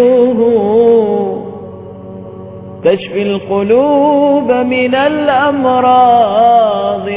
تشفي القلوب من الأمراض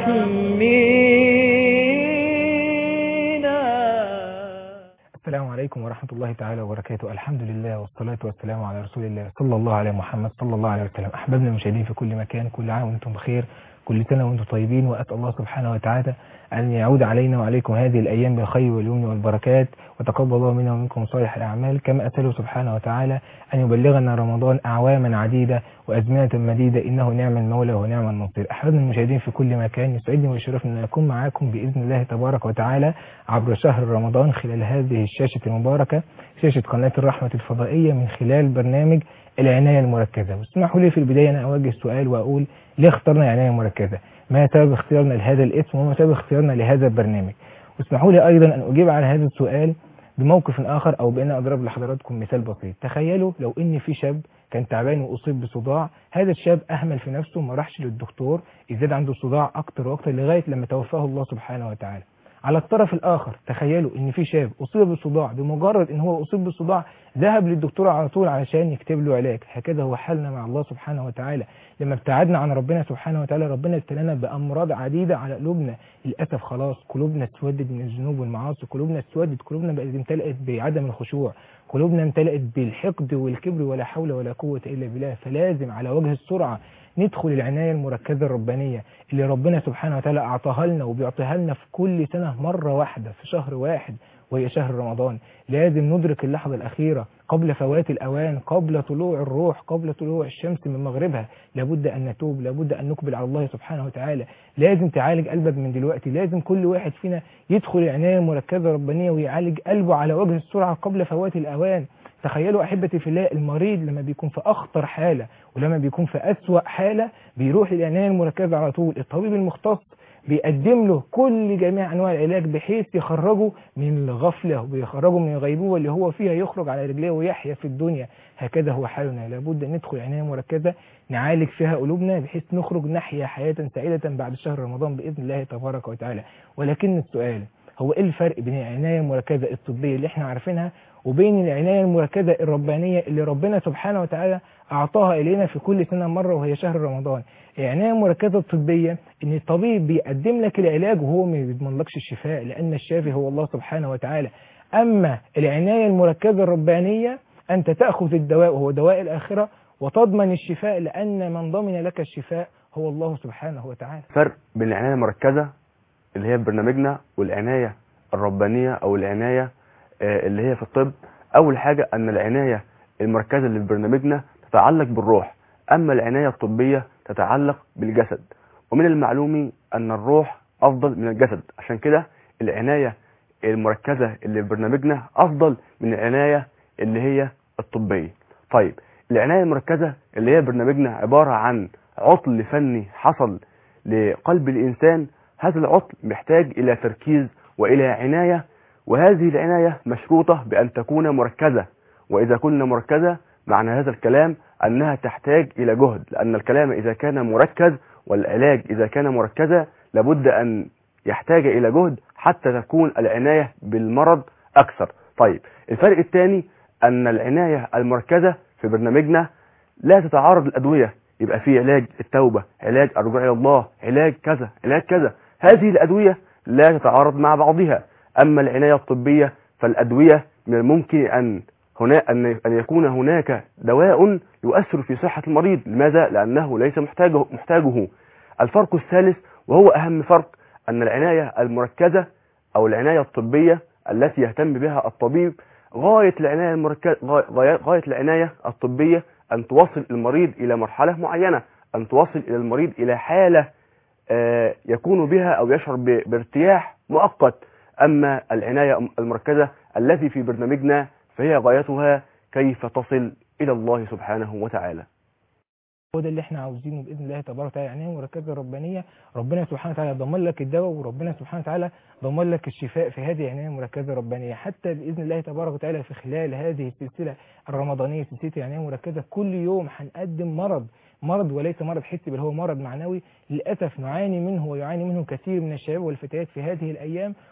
تحمينا السلام عليكم ورحمة الله تعالى وبركاته الحمد لله والصلاة والسلام على رسول الله صلى الله عليه محمد صلى الله عليه وسلم أحبابنا المشاهدين في كل مكان كل عام وأنتم بخير كل سنة وأنتم طيبين وأسأل الله سبحانه وتعالى أن يعود علينا وعليكم هذه الأيام بالخير واليمن والبركات وتقبل الله منا ومنكم صالح الأعمال كما أسأله سبحانه وتعالى أن يبلغنا رمضان أعواما عديدة وأزمنة مديدة إنه نعم المولى ونعم النصير أحبابنا المشاهدين في كل مكان يسعدني ويشرفني أن أكون معاكم بإذن الله تبارك وتعالى عبر شهر رمضان خلال هذه الشاشة المباركة شاشة قناة الرحمة الفضائية من خلال برنامج العناية المركزة واسمحوا لي في البداية أنا أوجه سؤال وأقول ليه اخترنا العناية المركزة ما سبب اختيارنا لهذا الاسم وما سبب اختيارنا لهذا البرنامج واسمحوا لي أيضا أن أجيب على هذا السؤال بموقف آخر أو بأن أضرب لحضراتكم مثال بسيط تخيلوا لو إن في شاب كان تعبان وأصيب بصداع هذا الشاب أهمل في نفسه ما راحش للدكتور ازداد عنده صداع أكتر وأكتر لغاية لما توفاه الله سبحانه وتعالى على الطرف الآخر تخيلوا إن في شاب أصيب بالصداع بمجرد إن هو أصيب بالصداع ذهب للدكتور على طول علشان يكتب له علاج هكذا هو حالنا مع الله سبحانه وتعالى لما ابتعدنا عن ربنا سبحانه وتعالى ربنا ابتلانا بأمراض عديدة على قلوبنا للأسف خلاص قلوبنا اسودت من الذنوب والمعاصي قلوبنا اسودت قلوبنا بقت امتلأت بعدم الخشوع قلوبنا امتلأت بالحقد والكبر ولا حول ولا قوة إلا بالله فلازم على وجه السرعة ندخل العناية المركزة الربانية اللي ربنا سبحانه وتعالى أعطاها لنا وبيعطيها لنا في كل سنة مرة واحدة في شهر واحد وهي شهر رمضان لازم ندرك اللحظة الأخيرة قبل فوات الأوان قبل طلوع الروح قبل طلوع الشمس من مغربها لابد أن نتوب لابد أن نقبل على الله سبحانه وتعالى لازم تعالج قلبك من دلوقتي لازم كل واحد فينا يدخل العناية المركزة الربانية ويعالج قلبه على وجه السرعة قبل فوات الأوان تخيلوا أحبتي في الله المريض لما بيكون في أخطر حالة ولما بيكون في أسوأ حالة بيروح للعناية المركزة على طول الطبيب المختص بيقدم له كل جميع أنواع العلاج بحيث يخرجه من الغفلة ويخرجه من الغيبوبة اللي هو فيها يخرج على رجليه ويحيا في الدنيا هكذا هو حالنا لابد أن ندخل عناية مركزة نعالج فيها قلوبنا بحيث نخرج نحيا حياة سعيدة بعد شهر رمضان بإذن الله تبارك وتعالى ولكن السؤال هو ايه الفرق بين العناية المركزة الطبية اللي احنا عارفينها وبين العناية المركزة الربانية اللي ربنا سبحانه وتعالى أعطاها إلينا في كل سنة مرة وهي شهر رمضان العناية المركزة الطبية إن الطبيب بيقدم لك العلاج وهو ما بيضمنلكش الشفاء لأن الشافي هو الله سبحانه وتعالى أما العناية المركزة الربانية أنت تأخذ الدواء وهو دواء الآخرة وتضمن الشفاء لأن من ضمن لك الشفاء هو الله سبحانه وتعالى فرق بين العناية المركزة اللي هي في برنامجنا والعناية الربانية أو العناية آه، اللي هي في الطب أول حاجة أن العناية المركزة اللي في برنامجنا تتعلق بالروح أما العناية الطبية تتعلق بالجسد ومن المعلوم أن الروح أفضل من الجسد عشان كده العناية المركزة اللي في برنامجنا أفضل من العناية اللي هي الطبية طيب العناية المركزة اللي هي برنامجنا عبارة عن عطل فني حصل لقلب الإنسان هذا العطل محتاج إلى تركيز وإلى عناية وهذه العناية مشروطة بأن تكون مركزة وإذا كنا مركزة معنى هذا الكلام أنها تحتاج إلى جهد لأن الكلام إذا كان مركز والعلاج إذا كان مركزة لابد أن يحتاج إلى جهد حتى تكون العناية بالمرض أكثر طيب الفرق الثاني أن العناية المركزة في برنامجنا لا تتعارض الأدوية يبقى في علاج التوبة علاج الرجوع إلى الله علاج كذا علاج كذا هذه الأدوية لا تتعارض مع بعضها أما العناية الطبية فالأدوية من الممكن أن هنا أن أن يكون هناك دواء يؤثر في صحة المريض لماذا؟ لأنه ليس محتاجه, محتاجه الفرق الثالث وهو أهم فرق أن العناية المركزة أو العناية الطبية التي يهتم بها الطبيب غاية العناية المركزة غاية, غاية العناية الطبية أن توصل المريض إلى مرحلة معينة أن توصل إلى المريض إلى حالة آه، يكون بها أو يشعر ب- بارتياح مؤقت أما العناية المركزة التي في برنامجنا فهي غايتها كيف تصل إلى الله سبحانه وتعالى هو ده اللي احنا عاوزينه باذن الله تبارك وتعالى يعني مركزه ربانيه ربنا سبحانه وتعالى ضمن لك الدواء وربنا سبحانه وتعالى ضمن لك الشفاء في هذه العنايه المركزه الربانيه حتى باذن الله تبارك وتعالى في خلال هذه السلسله الرمضانيه سلسله العنايه المركزه كل يوم هنقدم مرض مرض وليس مرض حسي بل هو مرض معنوي للاسف نعاني منه ويعاني منه كثير من الشباب والفتيات في هذه الايام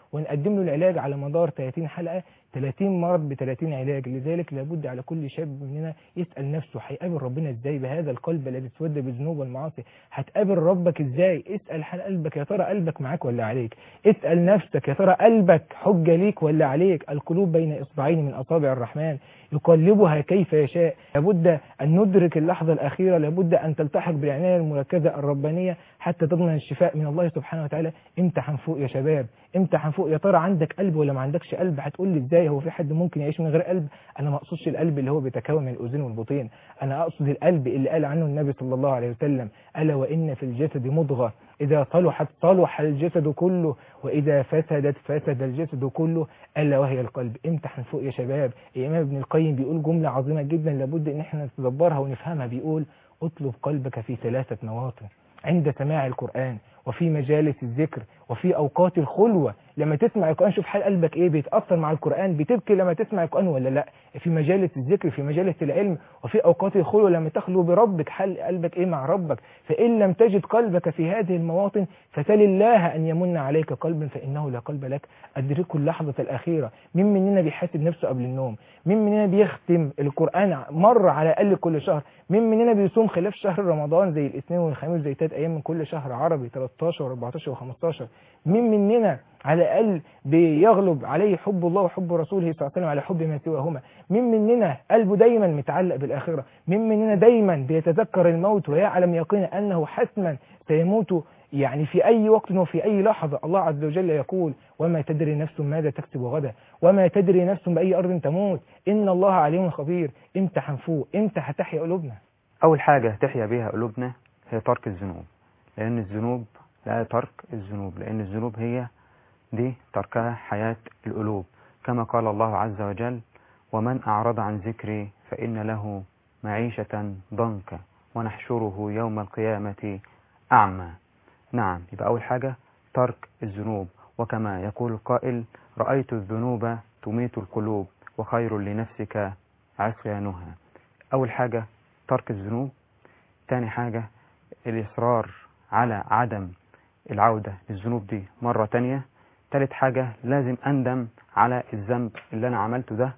ونقدم له العلاج على مدار 30 حلقة 30 مرض ب 30 علاج لذلك لابد على كل شاب مننا يسأل نفسه هيقابل ربنا ازاي بهذا القلب الذي اسود بالذنوب والمعاصي هتقابل ربك ازاي اسأل حال قلبك يا ترى قلبك معاك ولا عليك اسأل نفسك يا ترى قلبك حجة ليك ولا عليك القلوب بين إصبعين من أصابع الرحمن يقلبها كيف يشاء لابد أن ندرك اللحظة الأخيرة لابد أن تلتحق بالعناية المركزة الربانية حتى تضمن الشفاء من الله سبحانه وتعالى امتى هنفوق يا شباب امتى هنفوق يا ترى عندك قلب ولا ما عندكش قلب هتقول لي ازاي هو في حد ممكن يعيش من غير قلب انا ما اقصدش القلب اللي هو بيتكون من الاذين والبطين انا اقصد القلب اللي قال عنه النبي صلى الله عليه وسلم الا وان في الجسد مضغه اذا صلحت صلح الجسد كله واذا فسدت فسد الجسد كله الا وهي القلب امتى هنفوق يا شباب الامام ابن القيم بيقول جمله عظيمه جدا لابد ان احنا نتدبرها ونفهمها بيقول اطلب قلبك في ثلاثه مواطن عند سماع القرآن وفي مجالس الذكر وفي أوقات الخلوة لما تسمع القرآن شوف حال قلبك إيه بيتأثر مع القرآن بتبكي لما تسمع القرآن ولا لا في مجالس الذكر في مجالس العلم وفي أوقات الخلوة لما تخلو بربك حال قلبك إيه مع ربك فإن لم تجد قلبك في هذه المواطن فسل الله أن يمن عليك قلبا فإنه لا قلب لك أدركوا اللحظة الأخيرة مين مننا بيحاسب نفسه قبل النوم مين مننا بيختم القرآن مرة على الأقل كل شهر مين مننا بيصوم خلاف شهر رمضان زي الاثنين والخميس زي ثلاث أيام من كل شهر عربي 13 و14 و15 مين مننا على الأقل بيغلب عليه حب الله وحب رسوله صلى الله عليه وسلم على حب ما سواهما مين مننا قلبه دايما متعلق بالآخرة مين مننا دايما بيتذكر الموت ويعلم يقينا أنه حتما سيموت يعني في أي وقت وفي أي لحظة الله عز وجل يقول وما تدري نفس ماذا تكسب غدا وما تدري نفس بأي أرض تموت إن الله عليم خبير إمتى هنفوق إمتى هتحيا قلوبنا أول حاجة تحيا بها قلوبنا هي ترك الذنوب لأن الذنوب لا ترك الذنوب لأن الذنوب هي دي تركها حياة القلوب كما قال الله عز وجل ومن أعرض عن ذكري فإن له معيشة ضنكا ونحشره يوم القيامة أعمى نعم يبقى أول حاجة ترك الذنوب وكما يقول القائل رأيت الذنوب تميت القلوب وخير لنفسك عصيانها أول حاجة ترك الذنوب تاني حاجة الإصرار على عدم العودة للذنوب دي مرة تانية تالت حاجة لازم أندم على الذنب اللي أنا عملته ده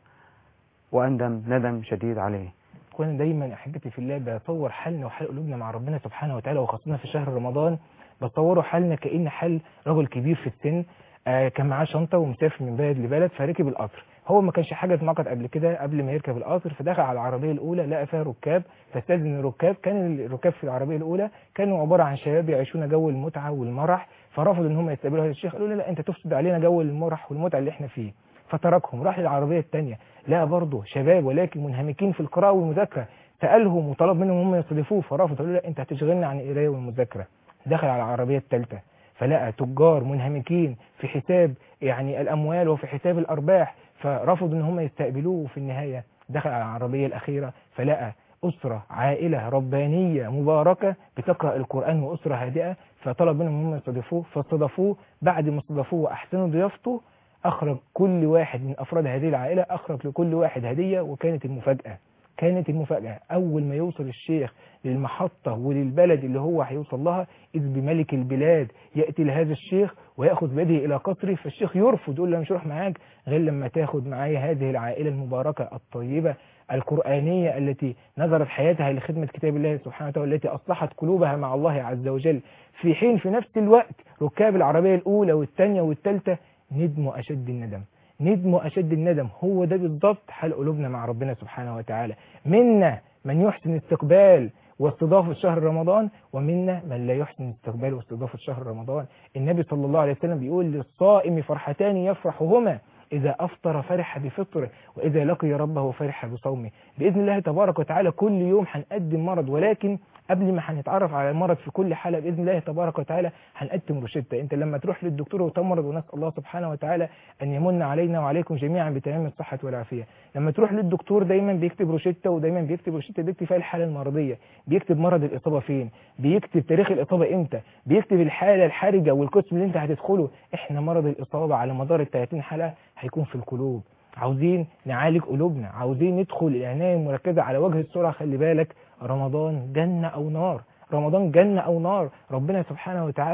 وأندم ندم شديد عليه كنا دايما احبتي في الله بصور حالنا وحال قلوبنا مع ربنا سبحانه وتعالى وخاصة في شهر رمضان بصوروا حالنا كأن حال رجل كبير في السن آه كان معاه شنطة ومسافر من بلد لبلد فركب القطر هو ما كانش حاجة اتنقط قبل كده قبل ما يركب القطر فدخل على العربية الأولى لقى فيها ركاب فاستاذن الركاب كان الركاب في العربية الأولى كانوا عبارة عن شباب يعيشون جو المتعة والمرح فرفضوا ان هم يستقبلوا هذا الشيخ قالوا له لا انت تفسد علينا جو المرح والمتعة اللي احنا فيه فتركهم راح للعربية الثانية لقى برضه شباب ولكن منهمكين في القراءة والمذاكرة سألهم وطلب منهم هم يصرفوه فرفضوا قالوا لا انت هتشغلنا عن القراية والمذاكرة دخل على العربية الثالثة فلقى تجار منهمكين في حساب يعني الأموال وفي حساب الأرباح فرفضوا ان هم يستقبلوه وفي النهاية دخل على العربية الأخيرة فلقى أسرة عائلة ربانية مباركة بتقرأ القرآن وأسرة هادئة فطلب منهم هم يستضيفوه فاستضافوه بعد ما استضافوه وأحسنوا ضيافته أخرج كل واحد من أفراد هذه العائلة أخرج لكل واحد هدية وكانت المفاجأة كانت المفاجأة أول ما يوصل الشيخ للمحطة وللبلد اللي هو هيوصل لها إذ بملك البلاد يأتي لهذا الشيخ ويأخذ بيده إلى قصره فالشيخ يرفض يقول له مش هروح معاك غير لما تاخد معايا هذه العائلة المباركة الطيبة القرآنية التي نظرت حياتها لخدمة كتاب الله سبحانه وتعالى التي أصلحت قلوبها مع الله عز وجل في حين في نفس الوقت ركاب العربية الأولى والثانية والثالثة ندموا أشد الندم ندموا أشد الندم هو ده بالضبط حال قلوبنا مع ربنا سبحانه وتعالى منا من يحسن استقبال واستضافة شهر رمضان ومنا من لا يحسن استقبال واستضافة شهر رمضان النبي صلى الله عليه وسلم بيقول للصائم فرحتان يفرحهما إذا أفطر فرح بفطره وإذا لقي ربه فرح بصومه بإذن الله تبارك وتعالى كل يوم هنقدم مرض ولكن قبل ما هنتعرف على المرض في كل حالة بإذن الله تبارك وتعالى هنقدم روشتة أنت لما تروح للدكتور وتمرض ونسأل الله سبحانه وتعالى أن يمن علينا وعليكم جميعا بتمام الصحة والعافية لما تروح للدكتور دايما بيكتب روشتة ودايما بيكتب روشتة بيكتب فيها الحالة المرضية بيكتب مرض الإصابة فين بيكتب تاريخ الإصابة إمتى بيكتب الحالة الحرجة والقسم اللي أنت هتدخله إحنا مرض الإصابة على مدار ال 30 حلقة هيكون في القلوب عاوزين نعالج قلوبنا عاوزين ندخل العناية المركزة على وجه السرعة خلي بالك رمضان جنة أو نار رمضان جنة أو نار ربنا سبحانه وتعالى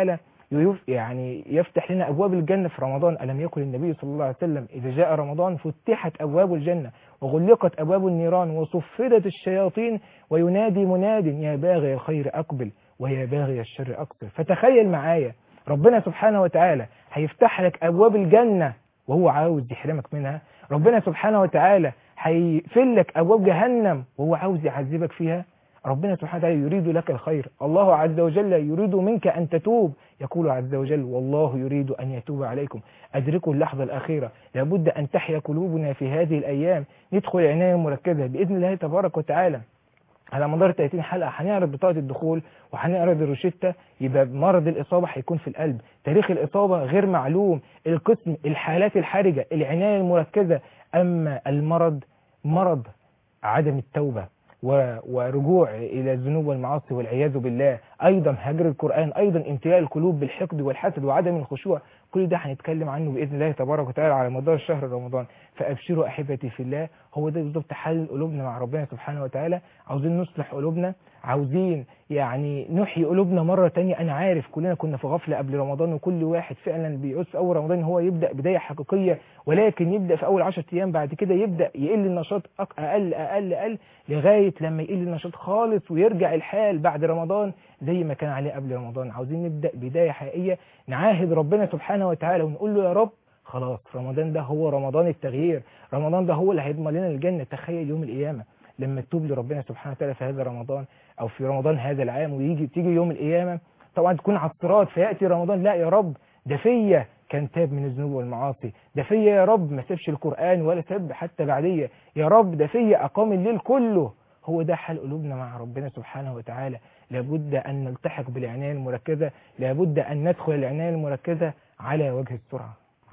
يف- يعني يفتح لنا أبواب الجنة في رمضان ألم يكن النبي صلى الله عليه وسلم إذا جاء رمضان فتحت أبواب الجنة وغلقت أبواب النيران وصفدت الشياطين وينادي مناد يا باغي الخير أقبل ويا باغي الشر أقصر فتخيل معايا ربنا سبحانه وتعالى هيفتح لك أبواب الجنة وهو عاوز يحرمك منها ربنا سبحانه وتعالى هيقفل لك أبواب جهنم وهو عاوز يعذبك فيها ربنا سبحانه وتعالى يريد لك الخير الله عز وجل يريد منك أن تتوب يقول عز وجل والله يريد أن يتوب عليكم أدركوا اللحظة الأخيرة لابد أن تحيا قلوبنا في هذه الأيام ندخل عناية مركزة بإذن الله تبارك وتعالى على مدار 30 حلقة هنعرض بطاقة الدخول وهنعرض الروشتة يبقى مرض الإصابة هيكون في القلب تاريخ الإصابة غير معلوم القسم الحالات الحرجة العناية المركزة أما المرض مرض عدم التوبة و- ورجوع إلى الذنوب والمعاصي والعياذ بالله أيضا هجر القرآن أيضا امتلاء القلوب بالحقد والحسد وعدم الخشوع كل ده هنتكلم عنه بإذن الله تبارك وتعالى على مدار شهر رمضان فأبشروا أحبتي في الله هو ده بالظبط حل قلوبنا مع ربنا سبحانه وتعالى عاوزين نصلح قلوبنا عاوزين يعني نحيي قلوبنا مرة تانية أنا عارف كلنا كنا في غفلة قبل رمضان وكل واحد فعلا بيعوز في أول رمضان هو يبدأ بداية حقيقية ولكن يبدأ في أول 10 أيام بعد كده يبدأ يقل النشاط أق- أقل أقل أقل لغاية لما يقل النشاط خالص ويرجع الحال بعد رمضان زي ما كان عليه قبل رمضان عاوزين نبدأ بداية حقيقية نعاهد ربنا سبحانه وتعالى ونقول له يا رب خلاص رمضان ده هو رمضان التغيير رمضان ده هو اللي هيضمن لنا الجنة تخيل يوم القيامة لما تتوب لربنا سبحانه وتعالى في هذا رمضان او في رمضان هذا العام ويجي تيجي يوم القيامة طبعا تكون على الصراط فيأتي رمضان لا يا رب ده فيا كان تاب من الذنوب والمعاصي ده فيا يا رب ما سابش القرآن ولا ساب حتى بعدية يا رب ده فيا أقام الليل كله هو ده حال قلوبنا مع ربنا سبحانه وتعالى لابد أن نلتحق بالعناية المركزة لابد أن ندخل العناية المركزة على وجه السرعة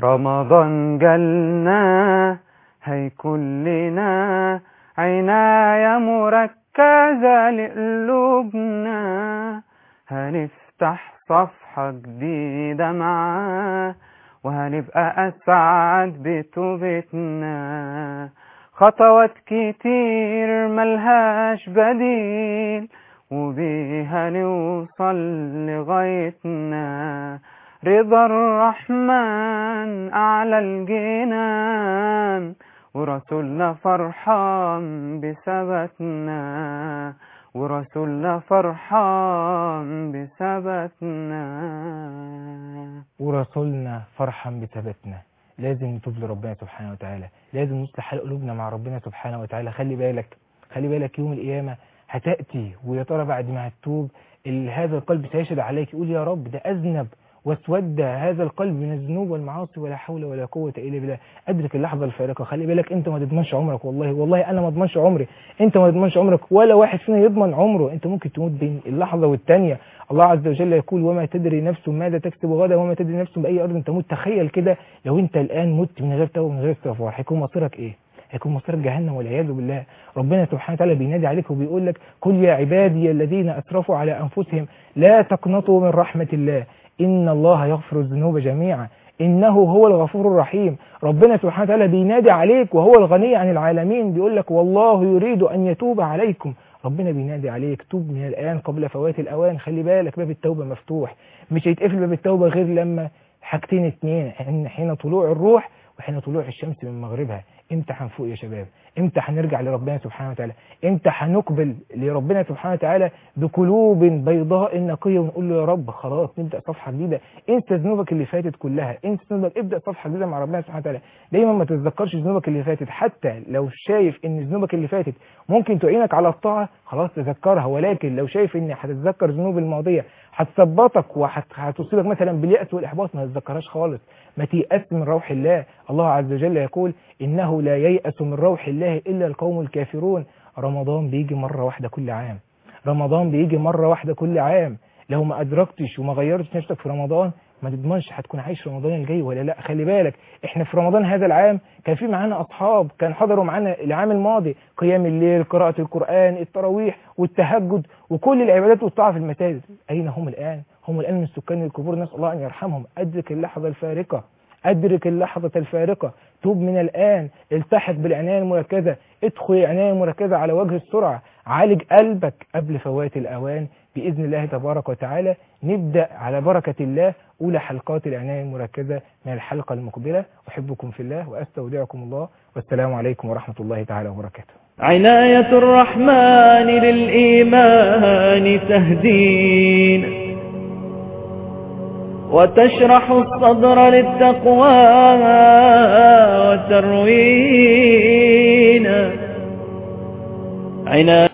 رمضان جالنا هيكون لنا عناية مركزة لقلوبنا هنفتح صفحة جديدة معاه وهنبقى أسعد بتوبتنا خطوات كتير ملهاش بديل وبيها نوصل لغايتنا رضا الرحمن أعلى الجنان ورسولنا فرحان بثبتنا ورسولنا فرحان بثبتنا ورسولنا فرحا بثباتنا لازم نتوب لربنا سبحانه وتعالى لازم نصلح حال قلوبنا مع ربنا سبحانه وتعالى خلي بالك خلي بالك يوم القيامة هتأتي ويا ترى بعد ما هتتوب ال- هذا القلب سيشهد عليك يقول يا رب ده أذنب واسود هذا القلب من الذنوب والمعاصي ولا حول ولا قوة إلا بالله أدرك اللحظة الفارقة خلي بالك أنت ما تضمنش عمرك والله والله أنا ما اضمنش عمري أنت ما تضمنش عمرك ولا واحد فينا يضمن عمره أنت ممكن تموت بين اللحظة والتانية الله عز وجل يقول وما تدري نفس ماذا تكسب غدا وما تدري نفس بأي أرض تموت تخيل كده لو أنت الآن مت من غير توبة من غير استغفار هيكون مصيرك إيه؟ هيكون مصير جهنم والعياذ بالله ربنا سبحانه وتعالى بينادي عليك وبيقول لك قل يا عبادي الذين أسرفوا على أنفسهم لا تقنطوا من رحمة الله إن الله يغفر الذنوب جميعا إنه هو الغفور الرحيم ربنا سبحانه وتعالى بينادي عليك وهو الغني عن العالمين بيقول لك والله يريد أن يتوب عليكم ربنا بينادي عليك توب من الآن قبل فوات الأوان خلي بالك باب التوبة مفتوح مش هيتقفل باب التوبة غير لما حاجتين اتنين حين- حين طلوع الروح وحين طلوع الشمس من مغربها امتى هنفوق يا شباب امتى هنرجع لربنا سبحانه وتعالى امتى هنقبل لربنا سبحانه وتعالى بقلوب بيضاء نقيه ونقول له يا رب خلاص نبدا صفحه جديده انسى ذنوبك اللي فاتت كلها انسى ذنوبك ابدا صفحه جديده مع ربنا سبحانه وتعالى دايما ما تتذكرش ذنوبك اللي فاتت حتى لو شايف ان ذنوبك اللي فاتت ممكن تعينك على الطاعه خلاص تذكرها ولكن لو شايف ان هتتذكر ذنوب الماضيه هتثبطك وهتصيبك مثلا بالياس والاحباط ما تتذكرهاش خالص ما تيأس من روح الله الله عز وجل يقول إنه لا ييأس من روح الله إلا القوم الكافرون رمضان بيجي مرة واحدة كل عام رمضان بيجي مرة واحدة كل عام لو ما أدركتش وما غيرتش نفسك في رمضان ما تضمنش هتكون عايش رمضان الجاي ولا لا خلي بالك احنا في رمضان هذا العام كان في معانا اصحاب كان حضروا معانا العام الماضي قيام الليل قراءة القرآن التراويح والتهجد وكل العبادات والطاعة في المساجد اين هم الان هم الان من سكان القبور نسأل الله ان يرحمهم ادرك اللحظة الفارقة أدرك اللحظة الفارقة توب من الآن التحق بالعناية المركزة ادخل العناية المركزة على وجه السرعة عالج قلبك قبل فوات الأوان بإذن الله تبارك وتعالى نبدأ على بركة الله أولى حلقات العناية المركزة من الحلقة المقبلة أحبكم في الله وأستودعكم الله والسلام عليكم ورحمة الله تعالى وبركاته عناية الرحمن للإيمان تهدين وتشرح الصدر للتقوى وتروين عناية